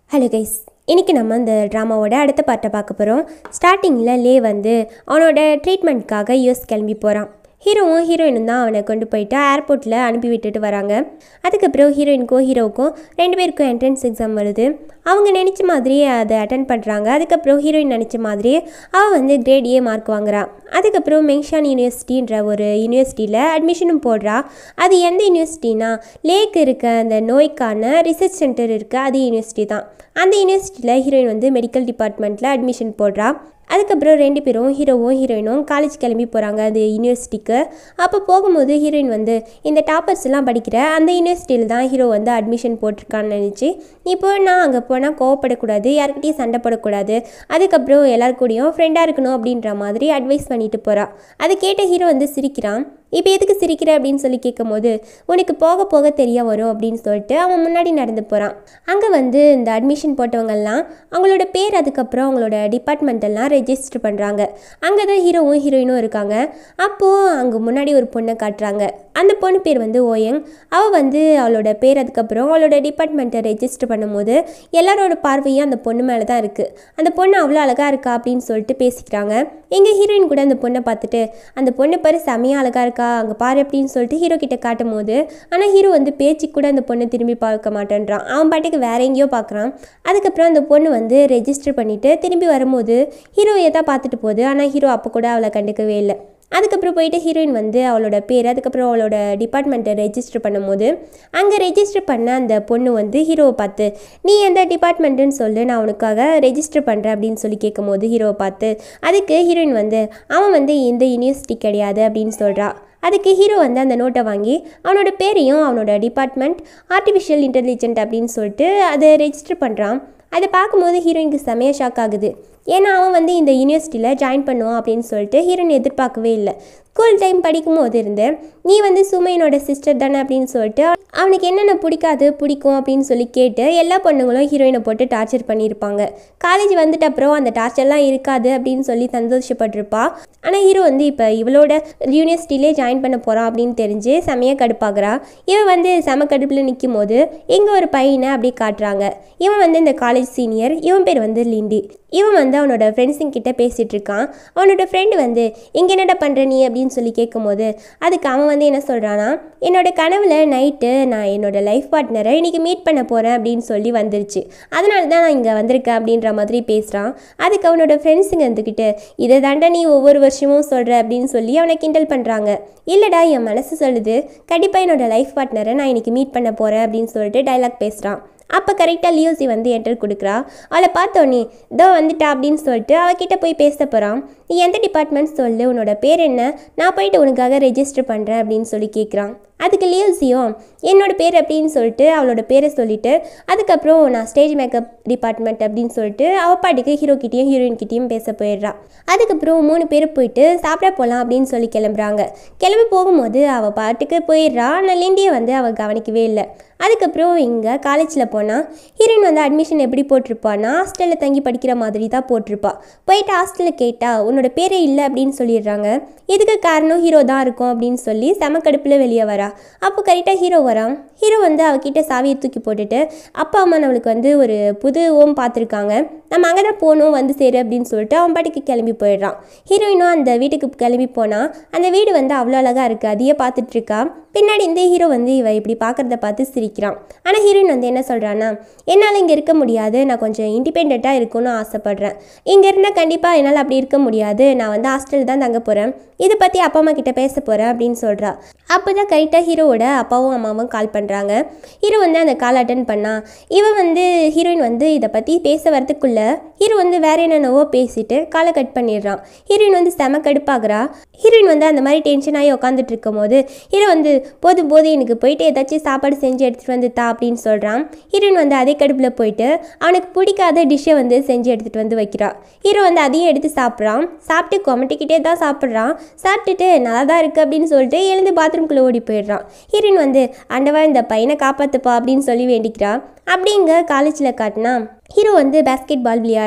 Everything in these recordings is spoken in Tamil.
ஹலோ கைஸ் இன்றைக்கி நம்ம இந்த ட்ராமாவோட அடுத்த பாட்டை பார்க்க போகிறோம் ஸ்டார்டிங்கில் லே வந்து அவனோட ட்ரீட்மெண்ட்காக யூஎஸ் கிளம்பி போகிறான் ஹீரோவும் ஹீரோயினும் தான் அவனை கொண்டு போயிட்டு ஏர்போர்ட்டில் அனுப்பி விட்டுட்டு வராங்க அதுக்கப்புறம் ஹீரோயினுக்கும் ஹீரோவுக்கும் ரெண்டு பேருக்கும் என்ட்ரன்ஸ் எக்ஸாம் வருது அவங்க நினச்ச மாதிரியே அதை அட்டன் பண்ணுறாங்க அதுக்கப்புறம் ஹீரோயின் நினச்ச மாதிரியே அவள் வந்து கிரேட் ஏ மார்க் வாங்குறா அதுக்கப்புறம் மெங்ஷான் யூனிவர்சிட்டின்ற ஒரு யூனிவர்சிட்டியில் அட்மிஷனும் போடுறா அது எந்த யூனிவர்சிட்டினா லேக் இருக்க அந்த நோய்க்கான ரிசர்ச் சென்டர் இருக்குது அது யூனிவர்சிட்டி தான் அந்த யூனிவர்சிட்டியில் ஹீரோயின் வந்து மெடிக்கல் டிபார்ட்மெண்ட்டில் அட்மிஷன் போடுறா அதுக்கப்புறம் ரெண்டு பேரும் ஹீரோவும் ஹீரோயினும் காலேஜ் கிளம்பி போகிறாங்க அந்த யூனிவர்சிட்டிக்கு அப்போ போகும்போது ஹீரோயின் வந்து இந்த டாப்பர்ஸ் எல்லாம் படிக்கிற அந்த யூனிவர்சிட்டியில் தான் ஹீரோ வந்து அட்மிஷன் போட்டிருக்கான்னு நினச்சி இப்போ நான் அங்கே போனால் கோவப்படக்கூடாது யாருக்கிட்டையும் சண்டை போடக்கூடாது அதுக்கப்புறம் எல்லாரு கூடயும் ஃப்ரெண்டாக இருக்கணும் அப்படின்ற மாதிரி அட்வைஸ் பண்ணிட்டு போகிறா அதை கேட்ட ஹீரோ வந்து சிரிக்கிறான் இப்போ எதுக்கு சிரிக்கிற அப்படின்னு சொல்லி கேட்கும்போது உனக்கு போக போக தெரிய வரும் அப்படின்னு சொல்லிட்டு அவன் முன்னாடி நடந்து போகிறான் அங்கே வந்து இந்த அட்மிஷன் போட்டவங்கெல்லாம் அவங்களோட பேர் அதுக்கப்புறம் அவங்களோட டிபார்ட்மெண்ட் எல்லாம் ரெஜிஸ்டர் பண்ணுறாங்க அங்கே தான் ஹீரோவும் ஹீரோயினும் இருக்காங்க அப்போது அங்கே முன்னாடி ஒரு பொண்ணை காட்டுறாங்க அந்த பொண்ணு பேர் வந்து ஓயங் அவள் வந்து அவளோட பேர் அதுக்கப்புறம் அவளோட டிபார்ட்மெண்ட்டை ரெஜிஸ்டர் பண்ணும்போது எல்லாரோட பார்வையும் அந்த பொண்ணு மேலே தான் இருக்குது அந்த பொண்ணு அவ்வளோ அழகாக இருக்கா அப்படின்னு சொல்லிட்டு பேசிக்கிறாங்க எங்கள் ஹீரோயின் கூட அந்த பொண்ணை பார்த்துட்டு அந்த பொண்ணு பாரு செமையாக அழகாக இருக்கா அங்கே பாரு அப்படின்னு சொல்லிட்டு ஹீரோ கிட்ட காட்டும் போது ஆனால் ஹீரோ வந்து பேச்சுக்கு கூட அந்த பொண்ணை திரும்பி பார்க்க மாட்டேன்றான் அவன் பாட்டுக்கு வேற எங்கேயோ பார்க்குறான் அதுக்கப்புறம் அந்த பொண்ணு வந்து ரெஜிஸ்டர் பண்ணிவிட்டு திரும்பி வரும்போது ஹீரோயை தான் பார்த்துட்டு போகுது ஆனால் ஹீரோ அப்போ கூட அவளை கண்டுக்கவே இல்லை அதுக்கப்புறம் போயிட்டு ஹீரோயின் வந்து அவளோட பேர் அதுக்கப்புறம் அவளோட டிபார்ட்மெண்ட்டை ரெஜிஸ்டர் பண்ணும்போது அங்கே ரெஜிஸ்டர் பண்ண அந்த பொண்ணு வந்து ஹீரோவை பார்த்து நீ எந்த டிபார்ட்மெண்ட்டுன்னு சொல்லு நான் உனக்காக ரெஜிஸ்டர் பண்ணுறேன் அப்படின்னு சொல்லி கேட்கும்போது ஹீரோவை பார்த்து அதுக்கு ஹீரோயின் வந்து அவன் வந்து இந்த யூனிவர்சிட்டி கிடையாது அப்படின்னு சொல்கிறா அதுக்கு ஹீரோ வந்து அந்த நோட்டை வாங்கி அவனோட பேரையும் அவனோட டிபார்ட்மெண்ட் ஆர்டிஃபிஷியல் இன்டெலிஜென்ட் அப்படின்னு சொல்லிட்டு அதை ரெஜிஸ்டர் பண்ணுறான் அதை பார்க்கும்போது ஹீரோயினுக்கு செமைய ஷாக் ஆகுது ஏன்னா அவன் வந்து இந்த யூனிவர்சிட்டியில் ஜாயின் பண்ணுவான் அப்படின்னு சொல்லிட்டு ஹீரோயின் எதிர்பார்க்கவே இல்லை ஸ்கூல் டைம் படிக்கும்போது இருந்து நீ வந்து சுமையனோட சிஸ்டர் தானே அப்படின்னு சொல்லிட்டு அவனுக்கு என்னென்ன பிடிக்காது பிடிக்கும் அப்படின்னு சொல்லி கேட்டு எல்லா பொண்ணுங்களும் ஹீரோயினை போட்டு டார்ச்சர் பண்ணியிருப்பாங்க காலேஜ் வந்துட்ட அப்புறம் அந்த டார்ச்சர்லாம் இருக்காது அப்படின்னு சொல்லி சந்தோஷப்பட்டிருப்பா ஆனால் ஹீரோ வந்து இப்போ இவளோட யூனிவர்சிட்டிலே ஜாயின் பண்ண போகிறான் அப்படின்னு தெரிஞ்சு செமையாக கடுப்பாகிறா இவன் வந்து செம கடுப்பில் நிற்கும் போது இங்கே ஒரு பையனை அப்படி காட்டுறாங்க இவன் வந்து இந்த காலேஜ் சீனியர் இவன் பேர் வந்து லிண்டி இவன் வந்து அவனோட ஃப்ரெண்ட்ஸுங்க கிட்ட பேசிகிட்டு இருக்கான் அவனோட ஃப்ரெண்டு வந்து இங்கே என்னடா பண்ணுற நீ அப்படின்னு சொல்லி கேட்கும்போது அதுக்கு அவன் வந்து என்ன சொல்கிறான்னா என்னோட கனவில் நைட்டு நான் என்னோட லைஃப் பார்ட்னரை இன்றைக்கி மீட் பண்ண போகிறேன் அப்படின்னு சொல்லி வந்துருச்சு அதனால தான் நான் இங்கே வந்திருக்கேன் அப்படின்ற மாதிரி பேசுகிறான் அதுக்கு அவனோட ஃப்ரெண்ட்ஸுங்க இருந்துக்கிட்டு இதை தாண்டா நீ ஒவ்வொரு வருஷமும் சொல்கிற அப்படின்னு சொல்லி அவனை கிண்டல் பண்ணுறாங்க இல்லைடா என் மனசு சொல்லுது கண்டிப்பாக என்னோட லைஃப் பார்ட்னரை நான் இன்றைக்கி மீட் பண்ண போகிறேன் அப்படின்னு சொல்லிட்டு டைலாக் பேசுகிறான் அப்போ கரெக்டாக லியோசி வந்து என்டர் கொடுக்குறா அவளை பார்த்தோன்னே இதோ வந்துட்டா அப்படின்னு சொல்லிட்டு அவகிட்ட போய் பேச போகிறான் நீ எந்த டிபார்ட்மெண்ட் சொல்லு உன்னோட பேர் என்ன நான் போயிட்டு உனக்காக ரெஜிஸ்டர் பண்ணுறேன் அப்படின்னு சொல்லி கேட்குறான் அதுக்கு லியோசியும் என்னோட பேர் அப்படின்னு சொல்லிட்டு அவளோட பேரை சொல்லிட்டு அதுக்கப்புறம் நான் ஸ்டேஜ் மேக்கப் டிபார்ட்மெண்ட் அப்படின்னு சொல்லிட்டு அவள் பாட்டுக்கு ஹீரோ கிட்டேயும் ஹீரோயின் கிட்டேயும் பேச போயிடுறா அதுக்கப்புறம் மூணு பேர் போயிட்டு சாப்பிட போகலாம் அப்படின்னு சொல்லி கிளம்புறாங்க கிளம்பி போகும்போது அவள் பாட்டுக்கு போயிடுறா ஆனால் லிண்டியை வந்து அவள் கவனிக்கவே இல்லை அதுக்கப்புறம் இங்கே காலேஜில் போனால் ஹீரோயின் வந்து அட்மிஷன் எப்படி போட்டிருப்பான்னா ஹாஸ்டலில் தங்கி படிக்கிற மாதிரி தான் போட்டிருப்பா போயிட்டு ஹாஸ்டலில் கேட்டால் உன்னோட பேரே இல்லை அப்படின்னு சொல்லிடுறாங்க இதுக்கு காரணம் ஹீரோ தான் இருக்கும் அப்படின்னு சொல்லி செம கடுப்பில் வெளியே வரா அப்போ கரெக்டாக ஹீரோ வரான் ஹீரோ வந்து அவகிட்ட சாவியை தூக்கி போட்டுட்டு அப்பா அம்மா நம்மளுக்கு வந்து ஒரு புது ஓம் பார்த்துருக்காங்க நம்ம அங்கே தான் போகணும் வந்து சேரு அப்படின்னு சொல்லிட்டு அவன் பாட்டுக்கு கிளம்பி போயிடுறான் ஹீரோயினும் அந்த வீட்டுக்கு கிளம்பி போனால் அந்த வீடு வந்து அவ்வளோ அழகாக இருக்குது அதையே பார்த்துட்டு இருக்கா பின்னாடி இந்த ஹீரோ வந்து இவ இப்படி பார்க்குறத பார்த்து சிரிக்கிறான் ஆனால் ஹீரோயின் வந்து என்ன சொல்கிறான்னா என்னால் இங்கே இருக்க முடியாது நான் கொஞ்சம் இண்டிபெண்ட்டாக இருக்கணும்னு ஆசைப்பட்றேன் இங்கே இருந்தால் கண்டிப்பாக என்னால் அப்படி இருக்க முடியாது நான் வந்து ஹாஸ்டலில் தான் தங்க போகிறேன் இதை பற்றி அப்பா அம்மா கிட்ட பேச போகிறேன் அப்படின்னு சொல்கிறா அப்போ தான் கரெக்டாக ஹீரோவோட அப்பாவும் அம்மாவும் கால் பண்ணுறாங்க ஹீரோ வந்து அந்த கால் அட்டன் பண்ணா இவன் வந்து ஹீரோயின் வந்து இதை பற்றி பேச வரதுக்குள்ளே ஹீரோ வந்து வேற என்னென்னவோ பேசிட்டு காலை கட் பண்ணிடுறான் ஹீரோயின் வந்து செம கடுப்பாகிறா ஹீரோயின் வந்து அந்த மாதிரி டென்ஷன் ஆகி உட்காந்துட்டு இருக்கும் போது ஹீரோ வந்து போதும் போது எனக்கு போயிட்டு ஏதாச்சும் சாப்பாடு செஞ்சு எடுத்துகிட்டு வந்து தா அப்படின்னு சொல்கிறான் ஹீரோயின் வந்து அதே கடுப்பில் போயிட்டு அவனுக்கு பிடிக்காத டிஷ்ஷை வந்து செஞ்சு எடுத்துகிட்டு வந்து வைக்கிறா ஹீரோ வந்து அதையும் எடுத்து சாப்பிட்றான் சாப்பிட்டு கொமட்டிக்கிட்டே தான் சாப்பிட்றான் சாப்பிட்டுட்டு நல்லா தான் இருக்குது அப்படின்னு சொல்லிட்டு எழுந்து பாத்ரூம்குள்ளே ஓடி போயிடுறான் ஹீரோயின் வந்து ஆண்டவா இந்த பையனை காப்பாற்றுப்பா அப்படின்னு சொல்லி வேண்டிக்கிறா அப்படிங்க காலேஜில் காட்டினா ஹீரோ வந்து பேஸ்கெட் பால் விளையாடுறான்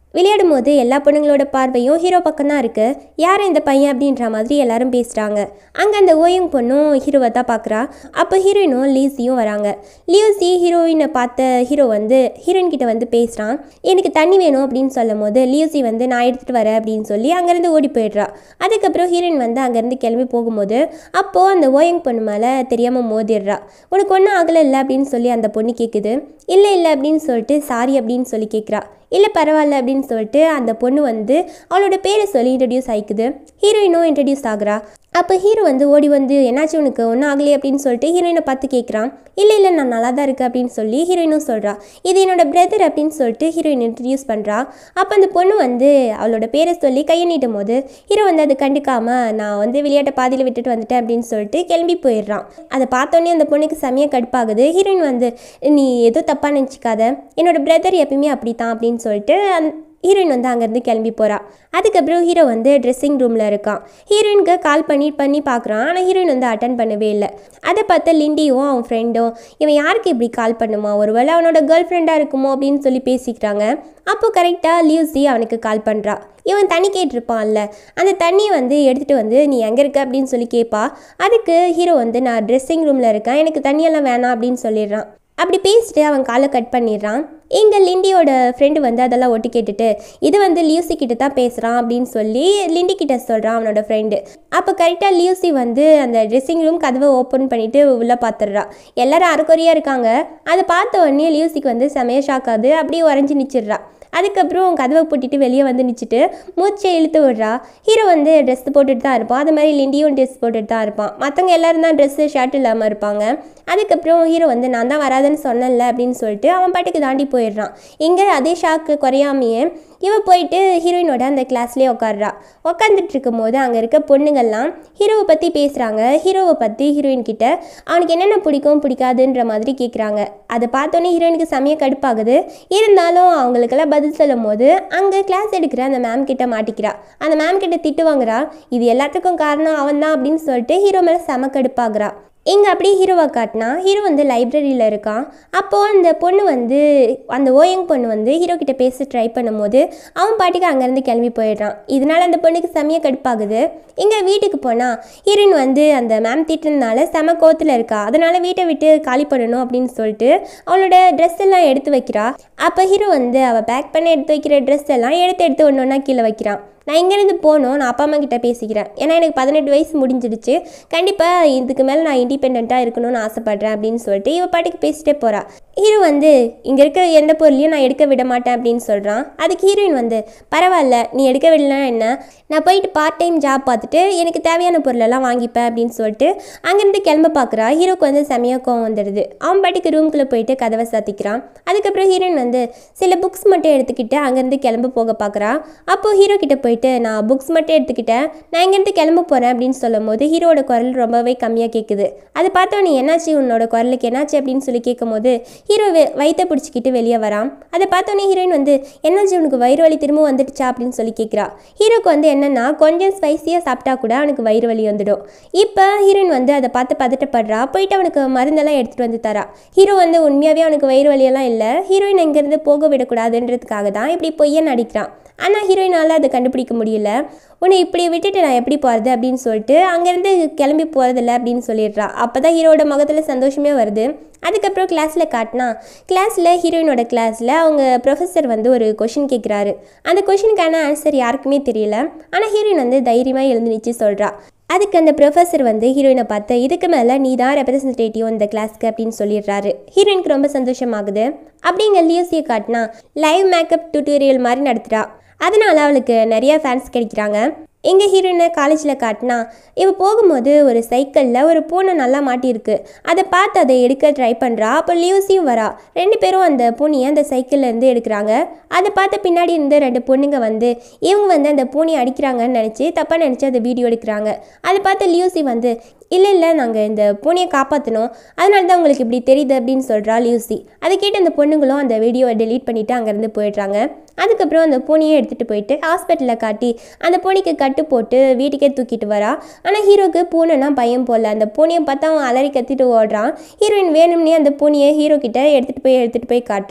விளையாடும் போது எல்லா பொண்ணுங்களோட பார்வையும் ஹீரோ பக்கம் தான் இருக்கு யார் இந்த பையன் அப்படின்ற மாதிரி எல்லாரும் பேசுகிறாங்க அங்கே அந்த ஓயங் பொண்ணும் ஹீரோவை தான் பார்க்குறா அப்போ ஹீரோயினும் லீசியும் வராங்க லியூசி ஹீரோயினை பார்த்த ஹீரோ வந்து ஹீரோயின் கிட்ட வந்து பேசுகிறான் எனக்கு தண்ணி வேணும் அப்படின்னு சொல்லும் போது லியூசி வந்து நான் எடுத்துகிட்டு வரேன் அப்படின்னு சொல்லி அங்கேருந்து ஓடி போயிடுறா அதுக்கப்புறம் ஹீரோயின் வந்து அங்கேருந்து கிளம்பி போகும்போது அப்போது அந்த ஓயங் பொண்ணு மேலே தெரியாமல் மோதிடுறா உனக்கு ஒன்றும் ஆகலை இல்லை அப்படின்னு சொல்லி அந்த பொண்ணு கேட்குது இல்லை இல்லை அப்படின்னு சொல்லிட்டு சாரி அப்படின்னு சொல்லி கேட்குறா இல்லை பரவாயில்ல அப்படின்னு சொல்லிட்டு அந்த பொண்ணு வந்து அவளோட பேரை சொல்லி இன்ட்ரடியூஸ் ஆகிக்குது ஹீரோயினும் இன்ட்ரடியூஸ் ஆகுறா அப்போ ஹீரோ வந்து ஓடி வந்து என்னாச்சு உனக்கு ஒன்றும் ஆகலையே அப்படின்னு சொல்லிட்டு ஹீரோயினை பார்த்து கேட்குறான் இல்லை இல்லை நான் நல்லா தான் இருக்கேன் அப்படின்னு சொல்லி ஹீரோயினும் சொல்கிறா இது என்னோட பிரதர் அப்படின்னு சொல்லிட்டு ஹீரோயின் இன்ட்ரடியூஸ் பண்ணுறா அப்போ அந்த பொண்ணு வந்து அவளோட பேரை சொல்லி கையை நீட்டும் போது ஹீரோ வந்து அது கண்டுக்காமல் நான் வந்து விளையாட்டை பாதியில் விட்டுட்டு வந்துட்டேன் அப்படின்னு சொல்லிட்டு கிளம்பி போயிடுறான் அதை பார்த்தோன்னே அந்த பொண்ணுக்கு செமையாக கடுப்பாகுது ஹீரோயின் வந்து நீ எதுவும் தப்பாக நினச்சிக்காத என்னோட பிரதர் எப்பயுமே அப்படி தான் அப்படின்னு சொல்லிட்டு அந் ஹீரோயின் வந்து அங்கேருந்து கிளம்பி போகிறா அதுக்கப்புறம் ஹீரோ வந்து ட்ரெஸ்ஸிங் ரூமில் இருக்கான் ஹீரோயினுக்கு கால் பண்ணி பண்ணி பார்க்குறான் ஆனால் ஹீரோயின் வந்து அட்டன் பண்ணவே இல்லை அதை பார்த்த லிண்டியும் அவன் ஃப்ரெண்டும் இவன் யாருக்கு இப்படி கால் பண்ணுமா ஒருவேளை அவனோட கேர்ள் ஃப்ரெண்டாக இருக்குமோ அப்படின்னு சொல்லி பேசிக்கிறாங்க அப்போ கரெக்டாக லியூசி அவனுக்கு கால் பண்ணுறா இவன் தண்ணி கேட்டிருப்பான்ல அந்த தண்ணியை வந்து எடுத்துகிட்டு வந்து நீ எங்கே இருக்க அப்படின்னு சொல்லி கேட்பா அதுக்கு ஹீரோ வந்து நான் ட்ரெஸ்ஸிங் ரூமில் இருக்கேன் எனக்கு தண்ணியெல்லாம் வேணாம் அப்படின்னு சொல்லிடுறான் அப்படி பேசிட்டு அவன் காலை கட் பண்ணிடுறான் இங்கே லிண்டியோட ஃப்ரெண்டு வந்து அதெல்லாம் ஒட்டு கேட்டுட்டு இது வந்து லியூசி கிட்ட தான் பேசுகிறான் அப்படின்னு சொல்லி லிண்டி கிட்ட சொல்கிறான் அவனோட ஃப்ரெண்டு அப்போ கரெக்டாக லியூசி வந்து அந்த ட்ரெஸ்ஸிங் ரூம் கதவை ஓப்பன் பண்ணிட்டு உள்ளே பார்த்துடுறா எல்லாரும் அரைக்குறையாக இருக்காங்க அதை பார்த்த உடனே லியூசிக்கு வந்து செமைய ஷாக் ஆகுது அப்படியே உறைஞ்சி நிச்சிடுறா அதுக்கப்புறம் கதவை பூட்டிட்டு வெளியே வந்து நிச்சிட்டு மூச்சை இழுத்து விடுறா ஹீரோ வந்து ட்ரெஸ் போட்டுட்டு தான் இருப்பான் அது மாதிரி லிண்டியும் ட்ரெஸ் போட்டுட்டு தான் இருப்பான் மற்றவங்க எல்லாரும் தான் ட்ரெஸ்ஸு ஷர்ட் இல்லாமல் இருப்பாங்க அதுக்கப்புறம் ஹீரோ வந்து நான் தான் வராதுன்னு சொன்னேன்ல அப்படின்னு சொல்லிட்டு அவன் பாட்டுக்கு தாண்டி போயிடுறான் இங்கே அதே ஷாக்கு குறையாமையே இவ போயிட்டு ஹீரோயினோட அந்த கிளாஸ்லேயே உட்காடுறா உட்காந்துட்டு இருக்கும்போது அங்கே இருக்க பொண்ணுங்கள்லாம் ஹீரோவை பற்றி பேசுகிறாங்க ஹீரோவை பற்றி ஹீரோயின் கிட்ட அவனுக்கு என்னென்ன பிடிக்கும் பிடிக்காதுன்ற மாதிரி கேட்குறாங்க அதை பார்த்தோன்னே ஹீரோயினுக்கு செமைய கடுப்பாகுது இருந்தாலும் அவங்களுக்கெல்லாம் பதில் சொல்லும் போது அங்கே கிளாஸ் எடுக்கிற அந்த மேம் கிட்ட மாட்டிக்கிறா அந்த மேம் கிட்ட திட்டு வாங்குறா இது எல்லாத்துக்கும் காரணம் அவன் தான் அப்படின்னு சொல்லிட்டு ஹீரோ மேலே செம கடுப்பாகிறா இங்கே அப்படியே ஹீரோவை காட்டினா ஹீரோ வந்து லைப்ரரியில் இருக்கான் அப்போது அந்த பொண்ணு வந்து அந்த ஓயங் பொண்ணு வந்து ஹீரோ கிட்ட பேச ட்ரை பண்ணும்போது அவன் பாட்டுக்கு அங்கேருந்து கிளம்பி போயிடுறான் இதனால அந்த பொண்ணுக்கு செமைய கடுப்பாகுது இங்கே வீட்டுக்கு போனால் ஹீரோயின் வந்து அந்த மேம் திட்டினால செம கோத்தில் இருக்கா அதனால் வீட்டை விட்டு காலி பண்ணணும் அப்படின்னு சொல்லிட்டு அவளோட ட்ரெஸ் எல்லாம் எடுத்து வைக்கிறா அப்போ ஹீரோ வந்து அவள் பேக் பண்ணி எடுத்து வைக்கிற ட்ரெஸ் எல்லாம் எடுத்து எடுத்து ஒன்று ஒன்றா கீழே வைக்கிறான் நான் இங்கேருந்து போகணும் நான் அப்பா அம்மா கிட்ட பேசிக்கிறேன் ஏன்னா எனக்கு பதினெட்டு வயசு முடிஞ்சிடுச்சு கண்டிப்பாக இதுக்கு மேலே நான் இண்டிபெண்ட்டாக இருக்கணும்னு ஆசைப்பட்றேன் அப்படின்னு சொல்லிட்டு இவ பாட்டுக்கு பேசிட்டே போகிறா ஹீரோ வந்து இங்கே இருக்க எந்த பொருளையும் நான் எடுக்க விட மாட்டேன் அப்படின்னு சொல்கிறான் அதுக்கு ஹீரோயின் வந்து பரவாயில்ல நீ எடுக்க விடலனா என்ன நான் போயிட்டு பார்ட் டைம் ஜாப் பார்த்துட்டு எனக்கு தேவையான பொருளெல்லாம் வாங்கிப்பேன் அப்படின்னு சொல்லிட்டு அங்கேருந்து கிளம்ப பார்க்குறா ஹீரோக்கு வந்து செமையாக கோவம் வந்துடுது அவன் பாட்டுக்கு ரூம்குள்ளே போயிட்டு கதவை சாத்திக்கிறான் அதுக்கப்புறம் ஹீரோயின் வந்து சில புக்ஸ் மட்டும் எடுத்துக்கிட்டு அங்கேருந்து கிளம்ப போக பார்க்குறா அப்போது ஹீரோ கிட்ட போயிட்டு நான் புக்ஸ் மட்டும் எடுத்துக்கிட்டேன் நான் இங்கேருந்து கிளம்ப போகிறேன் அப்படின்னு சொல்லும் போது ஹீரோட குரல் ரொம்பவே கம்மியாக கேட்குது அதை பார்த்தோன்னே என்னாச்சு உன்னோட குரலுக்கு என்னாச்சு அப்படின்னு சொல்லி கேட்கும்போது ஹீரோ வெ- வயித்தை பிடிச்சிக்கிட்டு வெளியே வரான் அதை பார்த்தோன்னே ஹீரோயின் வந்து என்னாச்சு உனக்கு வயிறு வலி திரும்ப வந்துடுச்சா அப்படின்னு சொல்லி கேட்குறா ஹீரோக்கு வந்து என்னன்னா கொஞ்சம் ஸ்பைசியாக சாப்பிட்டா கூட அவனுக்கு வயிறு வலி வந்துடும் இப்போ ஹீரோயின் வந்து அதை பார்த்து பதட்டப்படுறா போயிட்டு அவனுக்கு மருந்தெல்லாம் எடுத்துகிட்டு வந்து தரா ஹீரோ வந்து உண்மையாகவே அவனுக்கு வயிறு வலியெல்லாம் இல்லை ஹீரோயின் இங்கேருந்து போக விடக்கூடாதுன்றதுக்காக தான் இப்படி பொய்யை நடிக்கிறான் ஆனால் ஹீரோயினால் அதை கண்டுபிடிக்க முடியல உன்னை இப்படி விட்டுட்டு நான் எப்படி போகிறது அப்படின்னு சொல்லிட்டு அங்கேருந்து கிளம்பி போகிறதில்ல அப்படின்னு சொல்லிடுறா அப்போ தான் ஹீரோட முகத்தில் சந்தோஷமே வருது அதுக்கப்புறம் கிளாஸில் காட்டினா கிளாஸில் ஹீரோயினோட கிளாஸில் அவங்க ப்ரொஃபஸர் வந்து ஒரு கொஷின் கேட்குறாரு அந்த கொஷினுக்கான ஆன்சர் யாருக்குமே தெரியல ஆனால் ஹீரோயின் வந்து தைரியமாக எழுந்து நிச்சு சொல்கிறா அதுக்கு அந்த ப்ரொஃபஸர் வந்து ஹீரோயினை பார்த்து இதுக்கு மேலே நீ தான் ரெப்ரசன்டேட்டிவ் இந்த கிளாஸ்க்கு அப்படின்னு சொல்லிடுறாரு ஹீரோயினுக்கு ரொம்ப சந்தோஷமாகுது அப்படிங்க லியோசியை காட்டினா லைவ் மேக்கப் டியூட்டோரியல் மாதிரி நடத்துகிறா அதனால அவளுக்கு நிறைய ஃபேன்ஸ் கிடைக்கிறாங்க எங்கள் ஹீரோயினை காலேஜில் காட்டினா இவ போகும்போது ஒரு சைக்கிளில் ஒரு பூனை நல்லா மாட்டியிருக்கு அதை பார்த்து அதை எடுக்க ட்ரை பண்ணுறா அப்போ லியூசியும் வரா ரெண்டு பேரும் அந்த பூனையை அந்த சைக்கிள்ல இருந்து எடுக்கிறாங்க அதை பார்த்து பின்னாடி இருந்து ரெண்டு பொண்ணுங்க வந்து இவங்க வந்து அந்த பூனையை அடிக்கிறாங்கன்னு நினச்சி தப்பாக நினச்சி அந்த வீடியோ எடுக்கிறாங்க அதை பார்த்து லியூசி வந்து இல்லை இல்லை நாங்கள் இந்த பூனையை காப்பாற்றணும் அதனால தான் உங்களுக்கு இப்படி தெரியுது அப்படின்னு சொல்கிறா லியூசி அதை கேட்டு அந்த பொண்ணுங்களும் அந்த வீடியோவை டெலீட் பண்ணிவிட்டு அங்கேருந்து போயிடுறாங்க அதுக்கப்புறம் அந்த பூனையை எடுத்துகிட்டு போயிட்டு ஹாஸ்பிட்டலில் காட்டி அந்த பூனைக்கு கட்டு போட்டு வீட்டுக்கே தூக்கிட்டு வரா ஆனால் ஹீரோக்கு பூனைனா பயம் போல அந்த பூனையை பார்த்தா அவன் அலறி கத்திட்டு ஓடுறான் ஹீரோயின் வேணும்னே அந்த பூனையை ஹீரோ கிட்ட எடுத்துகிட்டு போய் எடுத்துகிட்டு போய் காட்டுறா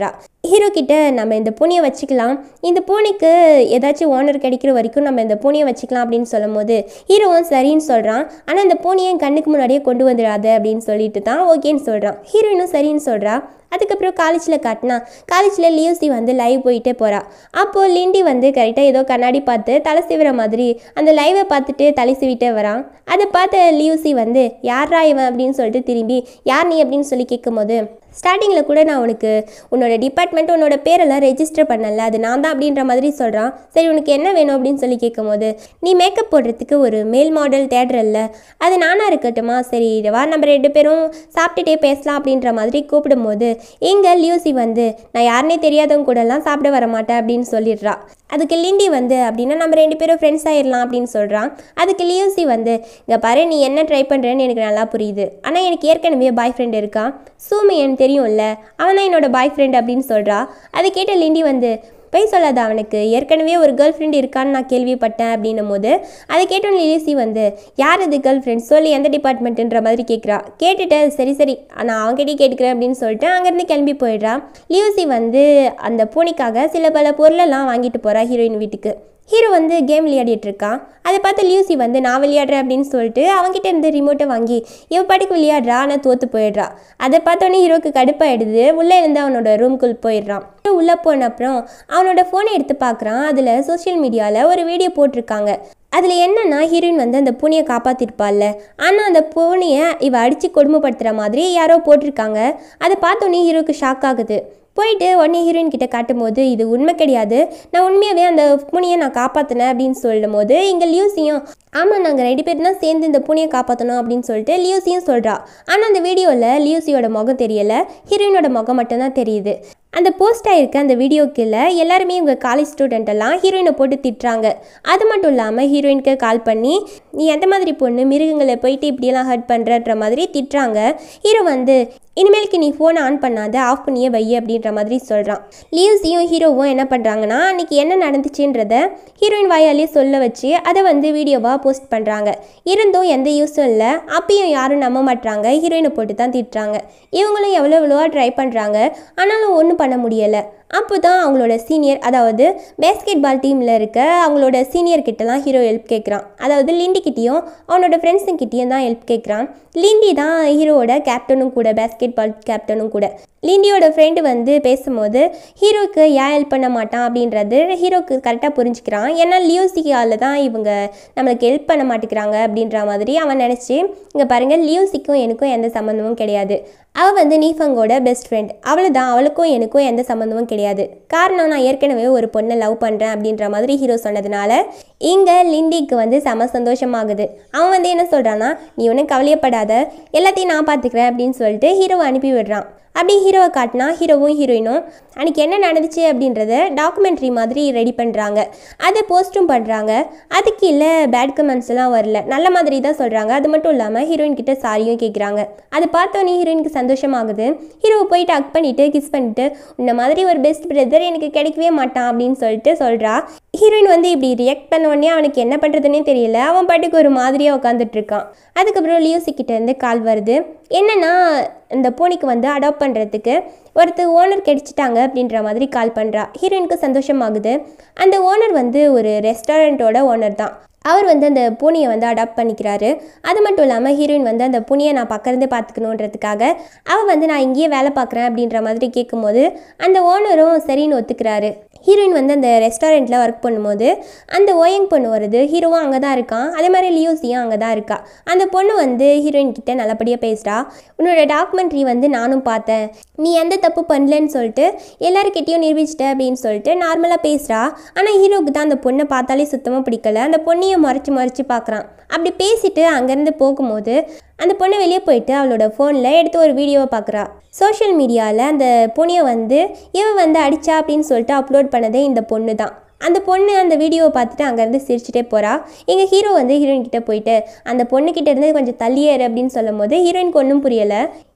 ஹீரோ கிட்ட நம்ம இந்த பூனையை வச்சுக்கலாம் இந்த பூனைக்கு ஏதாச்சும் ஓனர் கிடைக்கிற வரைக்கும் நம்ம இந்த பூனையை வச்சுக்கலாம் அப்படின்னு சொல்லும் போது ஹீரோவும் சரின்னு சொல்கிறான் ஆனால் இந்த பூனையை என் கண்ணுக்கு முன்னாடியே கொண்டு வந்துடாத அப்படின்னு சொல்லிட்டு தான் ஓகேன்னு சொல்கிறான் ஹீரோயினும் சரின்னு சொல்கிறா அதுக்கப்புறம் காலேஜில் காட்டினா காலேஜில் லியூசி வந்து லைவ் போயிட்டே போகிறா அப்போது லிண்டி வந்து கரெக்டாக ஏதோ கண்ணாடி பார்த்து தலை சீவுற மாதிரி அந்த லைவை பார்த்துட்டு தலை சீவிட்டே வரான் அதை பார்த்த லியூசி வந்து யாரா இவன் அப்படின்னு சொல்லிட்டு திரும்பி யார் நீ அப்படின்னு சொல்லி கேட்கும்போது ஸ்டார்டிங்கில் கூட நான் உனக்கு உன்னோட டிபார்ட்மெண்ட் உன்னோட பேரெல்லாம் ரெஜிஸ்டர் பண்ணல அது நான் தான் அப்படின்ற மாதிரி சொல்கிறான் சரி உனக்கு என்ன வேணும் அப்படின்னு சொல்லி கேட்கும்போது நீ மேக்கப் போடுறதுக்கு ஒரு மேல் மாடல் தேடுறல்ல அது நானாக இருக்கட்டுமா சரி வா நம்ம ரெண்டு பேரும் சாப்பிட்டுட்டே பேசலாம் அப்படின்ற மாதிரி கூப்பிடும்போது இங்கே லியூசி வந்து நான் யாருனே தெரியாதவங்க கூடலாம் சாப்பிட வர மாட்டேன் அப்படின்னு சொல்லிடுறா அதுக்கு லிண்டி வந்து அப்படின்னா நம்ம ரெண்டு பேரும் ஃப்ரெண்ட்ஸ் ஆயிடலாம் அப்படின்னு சொல்கிறான் அதுக்கு லியூசி வந்து இங்கே பாரு நீ என்ன ட்ரை பண்ணுறேன்னு எனக்கு நல்லா புரியுது ஆனால் எனக்கு ஏற்கனவே பாய் ஃப்ரெண்ட் இருக்கான் சூமியன் தெரியும்ல அவன் தான் என்னோட பாய் ஃப்ரெண்ட் அப்படின்னு சொல்கிறா அதை கேட்ட லிண்டி வந்து போய் சொல்லாத அவனுக்கு ஏற்கனவே ஒரு கேர்ள் ஃப்ரெண்ட் இருக்கான்னு நான் கேள்விப்பட்டேன் அப்படின்னும் போது அதை கேட்டோன்னு லிலிசி வந்து யார் அது கேர்ள் ஃப்ரெண்ட் சொல்லி எந்த டிபார்ட்மெண்ட்டுன்ற மாதிரி கேட்குறா கேட்டுட்டு சரி சரி நான் அவங்ககிட்டயே கேட்டுக்கிறேன் அப்படின்னு சொல்லிட்டு அங்கேருந்து கிளம்பி போயிடுறா லியூசி வந்து அந்த பூனைக்காக சில பல பொருளெல்லாம் வாங்கிட்டு போகிறா ஹீரோயின் வீட்டுக்கு ஹீரோ வந்து கேம் விளையாடிட்டு இருக்கான் அதை பார்த்து லியூசி வந்து நான் விளையாடுறேன் அப்படின்னு சொல்லிட்டு அவன்கிட்ட இருந்து ரிமோட்டை வாங்கி இவ பாட்டுக்கு விளையாடுறா ஆனால் தோத்து போயிடுறா அதை பார்த்தோன்னே ஹீரோக்கு கடுப்பாயிடுது உள்ளே இருந்து அவனோட ரூம்குள் போயிடுறான் உள்ளே போன அப்புறம் அவனோட ஃபோனை எடுத்து பார்க்குறான் அதில் சோஷியல் மீடியாவில் ஒரு வீடியோ போட்டிருக்காங்க அதில் என்னன்னா ஹீரோயின் வந்து அந்த பூனையை காப்பாற்றிருப்பாள்ல ஆனால் அந்த பூனையை இவ அடித்து கொடுமைப்படுத்துகிற மாதிரி யாரோ போட்டிருக்காங்க அதை பார்த்தோன்னே ஹீரோக்கு ஷாக் ஆகுது போயிட்டு உடனே ஹீரோயின் கிட்ட காட்டும்போது இது உண்மை கிடையாது நான் உண்மையாகவே அந்த பூனையை நான் காப்பாற்றினேன் அப்படின்னு சொல்லும் போது இங்கே லியூசியும் ஆமாம் நாங்கள் ரெண்டு பேரும் தான் சேர்ந்து இந்த பூனையை காப்பாற்றணும் அப்படின்னு சொல்லிட்டு லியூசியும் சொல்கிறா ஆனால் அந்த வீடியோவில் லியூசியோட முகம் தெரியல ஹீரோயினோட முகம் மட்டும்தான் தெரியுது அந்த போஸ்ட் ஆயிருக்க அந்த வீடியோக்கில் எல்லாருமே இவங்க காலேஜ் ஸ்டூடெண்ட் எல்லாம் ஹீரோயினை போட்டு திட்டுறாங்க அது மட்டும் இல்லாமல் ஹீரோயினுக்கு கால் பண்ணி நீ எந்த மாதிரி பொண்ணு மிருகங்களை போயிட்டு இப்படியெல்லாம் ஹர்ட் பண்ணுறன்ற மாதிரி திட்டுறாங்க ஹீரோ வந்து இனிமேலுக்கு நீ ஃபோனை ஆன் பண்ணாத ஆஃப் பண்ணியே வை அப்படின்ற மாதிரி சொல்கிறான் லியூஸியும் ஹீரோவும் என்ன பண்ணுறாங்கன்னா அன்றைக்கி என்ன நடந்துச்சுன்றத ஹீரோயின் வாயாலே சொல்ல வச்சு அதை வந்து வீடியோவாக போஸ்ட் பண்ணுறாங்க இருந்தும் எந்த யூஸும் இல்லை அப்பயும் யாரும் நம்ப மாட்றாங்க ஹீரோயினை போட்டு தான் திட்டுறாங்க இவங்களும் எவ்வளோ எவ்வளோவா ட்ரை பண்ணுறாங்க ஆனாலும் ஒன்றும் பண்ண முடியலை அப்போ தான் அவங்களோட சீனியர் அதாவது பேஸ்கெட் பால் டீமில் இருக்க அவங்களோட சீனியர் கிட்டலாம் ஹீரோ ஹெல்ப் கேட்குறான் அதாவது லிண்டி கிட்டேயும் அவனோட ஃப்ரெண்ட்ஸுங்கிட்டேயும் தான் ஹெல்ப் கேட்குறான் லிண்டி தான் ஹீரோவோட கேப்டனும் கூட பேஸ்கெட் பால் கேப்டனும் கூட லிண்டியோட ஃப்ரெண்டு வந்து பேசும்போது ஹீரோக்கு ஏன் ஹெல்ப் பண்ண மாட்டான் அப்படின்றது ஹீரோக்கு கரெக்டாக புரிஞ்சுக்கிறான் ஏன்னா லியோசிக்கால தான் இவங்க நம்மளுக்கு ஹெல்ப் பண்ண மாட்டேங்கிறாங்க அப்படின்ற மாதிரி அவன் நினச்சி இங்கே பாருங்கள் லியோசிக்கும் எனக்கும் எந்த சம்மந்தமும் கிடையாது அவள் வந்து நீஃபங்கோட பெஸ்ட் ஃப்ரெண்ட் அவளை தான் அவளுக்கும் எனக்கும் எந்த சம்மந்தமும் கிடையாது காரணம் நான் ஏற்கனவே ஒரு பொண்ணை லவ் பண்ணுறேன் அப்படின்ற மாதிரி ஹீரோ சொன்னதுனால இங்கே லிண்டிக்கு வந்து செம சந்தோஷமாகுது அவன் வந்து என்ன சொல்கிறான்னா நீ ஒன்றும் கவலையப்படாத எல்லாத்தையும் நான் பார்த்துக்கிறேன் அப்படின்னு சொல்லிட்டு ஹீரோவை அனுப்பி விடுறான் அப்படி ஹீரோவை காட்டினா ஹீரோவும் ஹீரோயினும் அன்றைக்கி என்ன நடந்துச்சு அப்படின்றத டாக்குமெண்ட்ரி மாதிரி ரெடி பண்ணுறாங்க அதை போஸ்ட்டும் பண்ணுறாங்க அதுக்கு இல்லை பேட் கமெண்ட்ஸ் எல்லாம் வரல நல்ல மாதிரி தான் சொல்கிறாங்க அது மட்டும் இல்லாமல் ஹீரோயின் கிட்ட சாரியும் கேட்குறாங்க அதை பார்த்தோன்னே ஹீரோயினுக்கு சந்தோஷமாகுது ஹீரோவை போயிட்டு அக் பண்ணிவிட்டு கிஸ் பண்ணிட்டு இந்த மாதிரி ஒரு பெஸ்ட் பிரதர் எனக்கு கிடைக்கவே மாட்டான் அப்படின்னு சொல்லிட்டு சொல்கிறா ஹீரோயின் வந்து இப்படி ரியாக்ட் பண்ண உடனே அவனுக்கு என்ன பண்ணுறதுனே தெரியல அவன் பாட்டுக்கு ஒரு மாதிரியாக உட்காந்துட்டு இருக்கான் அதுக்கப்புறம் லியோசி கிட்ட இருந்து கால் வருது என்னன்னா இந்த பூனைக்கு வந்து அடாப்ட் பண்ணுறதுக்கு ஒருத்தர் ஓனர் கிடைச்சிட்டாங்க அப்படின்ற மாதிரி கால் பண்ணுறா ஹீரோயினுக்கு சந்தோஷமாகுது அந்த ஓனர் வந்து ஒரு ரெஸ்டாரண்ட்டோட ஓனர் தான் அவர் வந்து அந்த பூனையை வந்து அடாப்ட் பண்ணிக்கிறாரு அது மட்டும் இல்லாமல் ஹீரோயின் வந்து அந்த பூனையை நான் பக்கத்துலேருந்து பார்த்துக்கணுன்றதுக்காக அவள் வந்து நான் இங்கேயே வேலை பார்க்குறேன் அப்படின்ற மாதிரி கேட்கும்போது அந்த ஓனரும் சரின்னு ஒத்துக்கிறாரு ஹீரோயின் வந்து அந்த ரெஸ்டாரண்ட்டில் ஒர்க் பண்ணும்போது அந்த ஓயங் பொண்ணு வருது ஹீரோவும் அங்கே தான் இருக்கான் அதே மாதிரி லியோசியும் அங்கே தான் இருக்கா அந்த பொண்ணு வந்து ஹீரோயின் கிட்ட நல்லபடியாக பேசுகிறா உன்னோட டாக்குமெண்ட்ரி வந்து நானும் பார்த்தேன் நீ எந்த தப்பு பண்ணலன்னு சொல்லிட்டு எல்லாருக்கிட்டேயும் நிரூபிச்சிட்ட அப்படின்னு சொல்லிட்டு நார்மலாக பேசுகிறா ஆனால் ஹீரோவுக்கு தான் அந்த பொண்ணை பார்த்தாலே சுத்தமாக பிடிக்கல அந்த பொண்ணையும் மறைச்சு மறைச்சு பார்க்குறான் அப்படி பேசிட்டு அங்கேருந்து போகும்போது அந்த பொண்ணு வெளியே போயிட்டு அவளோட ஃபோனில் எடுத்து ஒரு வீடியோவை பார்க்குறா சோஷியல் மீடியாவில் அந்த பொண்ணியை வந்து இவன் வந்து அடிச்சா அப்படின்னு சொல்லிட்டு அப்லோட் பண்ணதே இந்த பொண்ணு தான் அந்த பொண்ணு அந்த வீடியோவை பார்த்துட்டு அங்கேருந்து சிரிச்சுட்டே போகிறா எங்கள் ஹீரோ வந்து ஹீரோயின் கிட்ட போயிட்டு அந்த பொண்ணுக்கிட்ட இருந்து கொஞ்சம் தள்ளியேறு அப்படின்னு சொல்லும் போது ஹீரோயினுக்கு ஒன்றும் புரியலை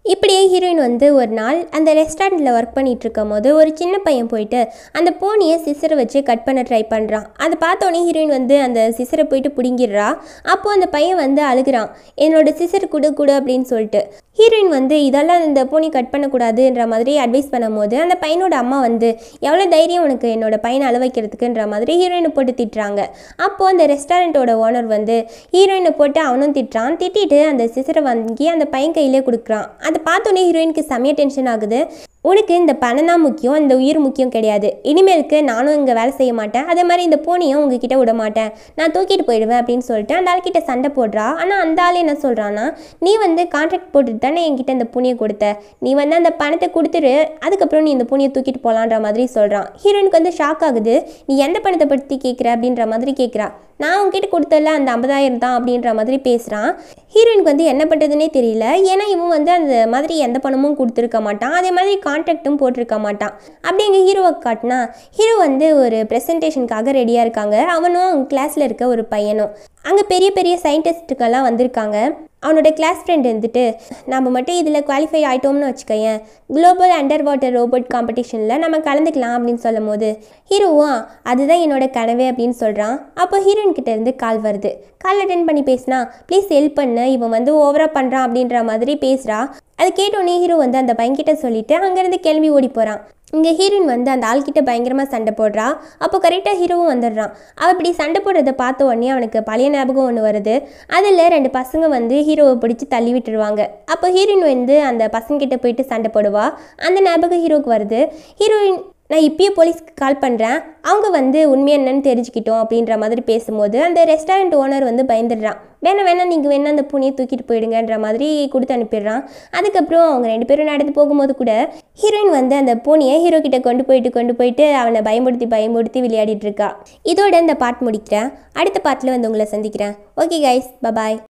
இப்படியே ஹீரோயின் வந்து ஒரு நாள் அந்த ரெஸ்டாரண்ட்டில் ஒர்க் பண்ணிட்டு இருக்கும் போது ஒரு சின்ன பையன் போயிட்டு அந்த பூனியை சிசரை வச்சு கட் பண்ண ட்ரை பண்ணுறான் அதை பார்த்தோன்னே ஹீரோயின் வந்து அந்த சிசரை போயிட்டு பிடுங்கிடுறா அப்போது அந்த பையன் வந்து அழுகிறான் என்னோட சிசர் கொடு கொடு அப்படின்னு சொல்லிட்டு ஹீரோயின் வந்து இதெல்லாம் இந்த பூனி கட் பண்ணக்கூடாதுன்ற மாதிரி அட்வைஸ் பண்ணும்போது அந்த பையனோட அம்மா வந்து எவ்வளோ தைரியம் உனக்கு என்னோட பையனை அள வைக்கிறதுக்குன்ற மாதிரி ஹீரோயினை போட்டு திட்டுறாங்க அப்போது அந்த ரெஸ்டாரண்ட்டோட ஓனர் வந்து ஹீரோயினை போட்டு அவனும் திட்டுறான் திட்டிட்டு அந்த சிசரை வாங்கி அந்த பையன் கையிலே கொடுக்குறான் அதை பார்த்தோன்னே ஹீரோயினுக்கு செம்மைய டென்ஷன் ஆகுது உனக்கு இந்த பணம் தான் முக்கியம் இந்த உயிர் முக்கியம் கிடையாது இனிமேலுக்கு நானும் இங்கே வேலை செய்ய மாட்டேன் அதே மாதிரி இந்த பூனையும் உங்ககிட்ட விட மாட்டேன் நான் தூக்கிட்டு போயிடுவேன் அப்படின்னு சொல்லிட்டு அந்த ஆள்கிட்ட சண்டை போடுறா ஆனால் அந்த ஆள் என்ன சொல்கிறான்னா நீ வந்து கான்ட்ராக்ட் போட்டுட்டு தானே என்கிட்ட இந்த பூனையை கொடுத்த நீ வந்து அந்த பணத்தை கொடுத்துரு அதுக்கப்புறம் நீ இந்த பூனையை தூக்கிட்டு போகலான்ற மாதிரி சொல்கிறான் ஹீரோயினுக்கு வந்து ஷாக் ஆகுது நீ எந்த பணத்தை பற்றி கேட்குற அப்படின்ற மாதிரி கேட்குறா நான் உங்ககிட்ட கொடுத்தல அந்த ஐம்பதாயிரம் தான் அப்படின்ற மாதிரி பேசுகிறான் ஹீரோயினுக்கு வந்து என்ன பண்ணுறதுனே தெரியல ஏன்னா இவன் வந்து அந்த மாதிரி எந்த பணமும் கொடுத்துருக்க மாட்டான் அதே மாதிரி கான்ட்ராக்டும் போட்டிருக்க மாட்டான் அப்படி எங்கள் ஹீரோவை காட்டினா ஹீரோ வந்து ஒரு ப்ரெசன்டேஷனுக்காக ரெடியாக இருக்காங்க அவனும் அவங்க கிளாஸில் இருக்க ஒரு பையனும் அங்கே பெரிய பெரிய சயின்டிஸ்ட்டுக்கெல்லாம் வந்திருக்காங்க அவனோட கிளாஸ் ஃப்ரெண்ட் வந்துட்டு நம்ம மட்டும் இதில் குவாலிஃபை ஆகிட்டோம்னு வச்சுக்கோயேன் குளோபல் அண்டர் வாட்டர் ரோபோட் காம்படிஷனில் நம்ம கலந்துக்கலாம் அப்படின்னு சொல்லும் போது ஹீரோவா அதுதான் என்னோட கனவே அப்படின்னு சொல்கிறான் அப்போ ஹீரோயின் கிட்ட இருந்து கால் வருது கால் அட்டன் பண்ணி பேசினா ப்ளீஸ் ஹெல்ப் பண்ணு இவன் வந்து ஓவராக பண்ணுறான் அப்படின்ற மாதிரி பேசுகிறா அது கேட்டோன்னே ஹீரோ வந்து அந்த பையன்கிட்ட சொல்லிட்டு அங்கேருந்து கிளம்பி ஓடி போகிறான் இங்கே ஹீரோயின் வந்து அந்த ஆள்கிட்ட பயங்கரமாக சண்டை போடுறா அப்போ கரெக்டாக ஹீரோவும் வந்துடுறான் அவள் இப்படி சண்டை போடுறத பார்த்த உடனே அவனுக்கு பழைய ஞாபகம் ஒன்று வருது அதில் ரெண்டு பசங்க வந்து ஹீரோவை பிடிச்சி தள்ளி விட்டுருவாங்க அப்போ ஹீரோயின் வந்து அந்த பசங்கிட்ட போயிட்டு சண்டை போடுவா அந்த ஞாபகம் ஹீரோவுக்கு வருது ஹீரோயின் நான் இப்பயே போலீஸ்க்கு கால் பண்ணுறேன் அவங்க வந்து உண்மை என்னன்னு தெரிஞ்சுக்கிட்டோம் அப்படின்ற மாதிரி பேசும்போது அந்த ரெஸ்டாரண்ட் ஓனர் வந்து பயந்துடுறான் வேணா வேணா நீங்கள் வேணா அந்த பூனையை தூக்கிட்டு போயிடுங்கன்ற மாதிரி கொடுத்து அனுப்பிடுறான் அதுக்கப்புறம் அவங்க ரெண்டு பேரும் நடந்து போகும்போது கூட ஹீரோயின் வந்து அந்த பூனையை ஹீரோ கிட்ட கொண்டு போயிட்டு கொண்டு போயிட்டு அவனை பயமுடுத்தி பயமுடுத்தி விளையாடிட்டு இருக்கா இதோட இந்த பாட் முடிக்கிறேன் அடுத்த பாட்டில் வந்து உங்களை சந்திக்கிறேன் ஓகே கைஸ் பபாய்